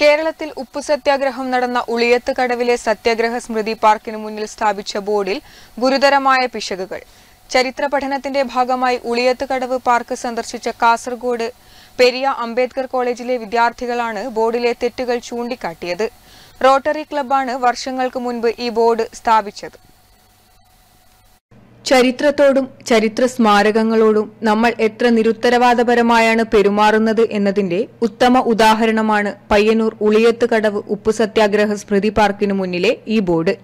കേരളത്തിൽ ഉപ്പു സത്യാഗ്രഹം നടന്ന ഉളിയത്ത് കടവിലെ സത്യാഗ്രഹ സ്മൃതി പാർക്കിന് മുന്നിൽ സ്ഥാപിച്ച ബോർഡിൽ ഗുരുതരമായ പിശകുകൾ ചരിത്ര പഠനത്തിന്റെ ഭാഗമായി ഉളിയത്ത് കടവ് പാർക്ക് സന്ദർശിച്ച കാസർഗോഡ് പെരിയ അംബേദ്കർ കോളേജിലെ വിദ്യാർത്ഥികളാണ് ബോർഡിലെ തെറ്റുകൾ ചൂണ്ടിക്കാട്ടിയത് റോട്ടറി ക്ലബ്ബാണ് വർഷങ്ങൾക്ക് മുൻപ് ഈ ബോർഡ് സ്ഥാപിച്ചത് ചരിത്രത്തോടും ചരിത്ര സ്മാരകങ്ങളോടും നമ്മൾ എത്ര നിരുത്തരവാദപരമായാണ് പെരുമാറുന്നത് എന്നതിന്റെ ഉത്തമ ഉദാഹരണമാണ് പയ്യന്നൂർ ഉളിയത്ത് കടവ് ഉപ്പു സത്യാഗ്രഹ സ്മൃതി പാർക്കിനു മുന്നിലെ ഈ ബോർഡ്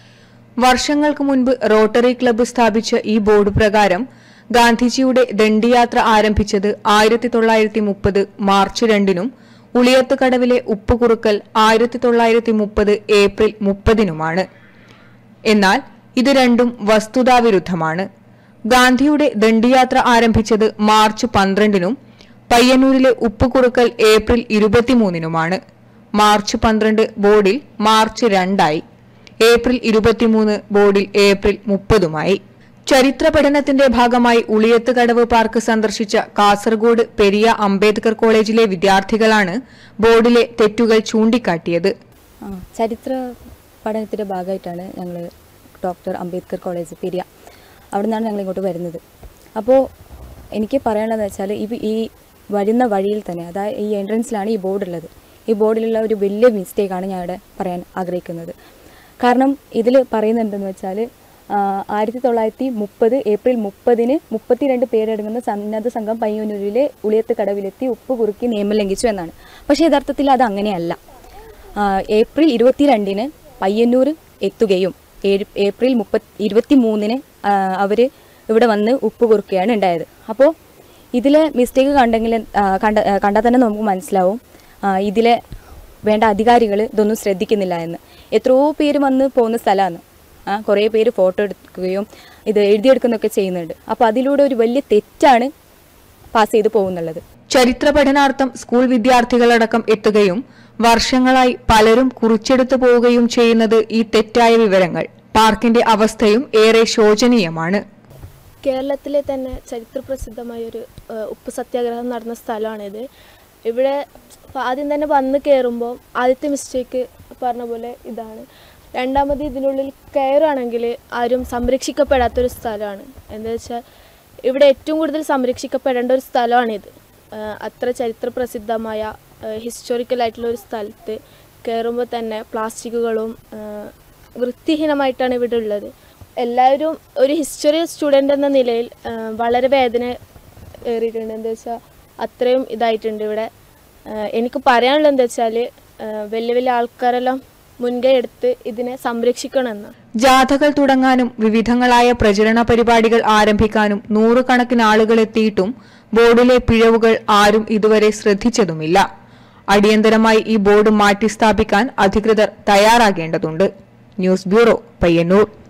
വർഷങ്ങൾക്ക് മുൻപ് റോട്ടറി ക്ലബ്ബ് സ്ഥാപിച്ച ഈ ബോർഡ് പ്രകാരം ഗാന്ധിജിയുടെ ദണ്ഡിയാത്ര ആരംഭിച്ചത് ആയിരത്തി തൊള്ളായിരത്തി മുപ്പത് മാർച്ച് രണ്ടിനും ഉളിയത്ത് കടവിലെ ഉപ്പുകുറുക്കൽ ആയിരത്തി തൊള്ളായിരത്തി മുപ്പത് ഏപ്രിൽ മുപ്പതിനുമാണ് എന്നാൽ ഇത് രണ്ടും വസ്തുതാവിരുദ്ധമാണ് ഗാന്ധിയുടെ ദണ്ഡിയാത്ര ആരംഭിച്ചത് മാർച്ച് പന്ത്രണ്ടിനും പയ്യന്നൂരിലെ ഉപ്പുകുറുക്കൽ ഏപ്രിൽ ഇരുപത്തിമൂന്നിനുമാണ് മാർച്ച് പന്ത്രണ്ട് ബോർഡിൽ മാർച്ച് രണ്ടായി ഏപ്രിൽ ഇരുപത്തിമൂന്ന് ബോർഡിൽ ഏപ്രിൽ മുപ്പതുമായി ചരിത്ര പഠനത്തിന്റെ ഭാഗമായി ഉളിയത്ത് കടവ് പാർക്ക് സന്ദർശിച്ച കാസർഗോഡ് പെരിയ അംബേദ്കർ കോളേജിലെ വിദ്യാർത്ഥികളാണ് ബോർഡിലെ തെറ്റുകൾ ചൂണ്ടിക്കാട്ടിയത് ആ ചരിത്ര പഠനത്തിൻ്റെ ഭാഗമായിട്ടാണ് ഞങ്ങൾ ഡോക്ടർ അംബേദ്കർ കോളേജ് പെരിയ അവിടെ നിന്നാണ് ഞങ്ങൾ ഇങ്ങോട്ട് വരുന്നത് അപ്പോൾ എനിക്ക് പറയാനുള്ളതെന്ന് വെച്ചാൽ ഈ ഈ വരുന്ന വഴിയിൽ തന്നെ അതായത് ഈ എൻട്രൻസിലാണ് ഈ ബോർഡ് ഉള്ളത് ഈ ബോർഡിലുള്ള ഒരു വലിയ മിസ്റ്റേക്കാണ് ഞാൻ ഇവിടെ പറയാൻ ആഗ്രഹിക്കുന്നത് കാരണം ഇതിൽ പറയുന്നുണ്ടെന്ന് വെച്ചാൽ ആയിരത്തി തൊള്ളായിരത്തി മുപ്പത് ഏപ്രിൽ മുപ്പതിന് മുപ്പത്തിരണ്ട് പേരടങ്ങുന്ന സന്നദ്ധ സംഘം പയ്യന്നൂരിലെ ഉളിയത്ത് കടവിലെത്തി ഉപ്പ് കുറുക്കി നിയമം ലംഘിച്ചു എന്നാണ് പക്ഷേ യഥാർത്ഥത്തിൽ അത് അങ്ങനെയല്ല ആ, ഏപ്രിൽ ഇരുപത്തിരണ്ടിന് പയ്യന്നൂർ എത്തുകയും ഏഴ് ഏപ്രിൽ മുപ്പത്തി ഇരുപത്തി മൂന്നിന് അവർ ഇവിടെ വന്ന് ഉപ്പ് കുറുക്കുകയാണ് ഉണ്ടായത് അപ്പോൾ ഇതിലെ മിസ്റ്റേക്ക് കണ്ടെങ്കിൽ ആ, കണ്ട ആ, കണ്ടാൽ തന്നെ നമുക്ക് മനസ്സിലാവും ആ, ഇതിലെ വേണ്ട അധികാരികൾ ഇതൊന്നും ശ്രദ്ധിക്കുന്നില്ല എന്ന് എത്രയോ പേര് വന്ന് പോകുന്ന സ്ഥലമാണ് ആ കുറേ പേര് ഫോട്ടോ എടുക്കുകയും ഇത് എഴുതിയെടുക്കുന്നൊക്കെ ചെയ്യുന്നുണ്ട് അപ്പോൾ അതിലൂടെ ഒരു വലിയ തെറ്റാണ് പാസ് ചെയ്ത് പോകുന്നുള്ളത് ചരിത്ര പഠനാർത്ഥം സ്കൂൾ വിദ്യാർത്ഥികളടക്കം എത്തുകയും വർഷങ്ങളായി പലരും കുറിച്ചെടുത്തു പോവുകയും ചെയ്യുന്നത് ഈ തെറ്റായ വിവരങ്ങൾ പാർക്കിന്റെ അവസ്ഥയും ഏറെ ശോചനീയമാണ് കേരളത്തിലെ തന്നെ ചരിത്രപ്രസിദ്ധമായ ഒരു ഏഹ്, ഉപ്പ് സത്യാഗ്രഹം നടന്ന സ്ഥലമാണിത് ഇവിടെ ഫ- ആദ്യം തന്നെ വന്ന് കയറുമ്പോൾ ആദ്യത്തെ മിസ്റ്റേക്ക് പറഞ്ഞ പോലെ ഇതാണ് രണ്ടാമത് ഇതിനുള്ളിൽ കയറുകയാണെങ്കിൽ ആരും സംരക്ഷിക്കപ്പെടാത്തൊരു സ്ഥലമാണ് എന്താ വെച്ചാൽ ഇവിടെ ഏറ്റവും കൂടുതൽ സംരക്ഷിക്കപ്പെടേണ്ട ഒരു സ്ഥലമാണിത് ഏഹ്, അത്ര ചരിത്രപ്രസിദ്ധമായ ഹിസ്റ്റോറിക്കലായിട്ടുള്ള ഒരു സ്ഥലത്ത് കയറുമ്പോൾ തന്നെ പ്ലാസ്റ്റിക്കുകളും ഏഹ്, വൃത്തിഹീനമായിട്ടാണ് ഇവിടെ ഉള്ളത് എല്ലാവരും ഒരു ഹിസ്റ്ററി സ്റ്റുഡൻ്റ് എന്ന നിലയിൽ ആ, വളരെ വേദന ഏറിയിട്ടുണ്ട് എന്താ വെച്ചാൽ അത്രയും ഇതായിട്ടുണ്ട് ഇവിടെ ആ, എനിക്ക് പറയാനുള്ളത് എന്താ വെച്ചാൽ വലിയ വലിയ ആൾക്കാരെല്ലാം മുൻകൈ എടുത്ത് ഇതിനെ സംരക്ഷിക്കണമെന്ന് ജാഥകൾ തുടങ്ങാനും വിവിധങ്ങളായ പ്രചരണ പരിപാടികൾ ആരംഭിക്കാനും നൂറുകണക്കിന് ആളുകൾ എത്തിയിട്ടും ബോർഡിലെ പിഴവുകൾ ആരും ഇതുവരെ ശ്രദ്ധിച്ചതുമില്ല അടിയന്തരമായി ഈ ബോർഡ് മാറ്റി സ്ഥാപിക്കാൻ അധികൃതർ തയ്യാറാകേണ്ടതുണ്ട് ന്യൂസ് ബ്യൂറോ പയ്യന്നൂർ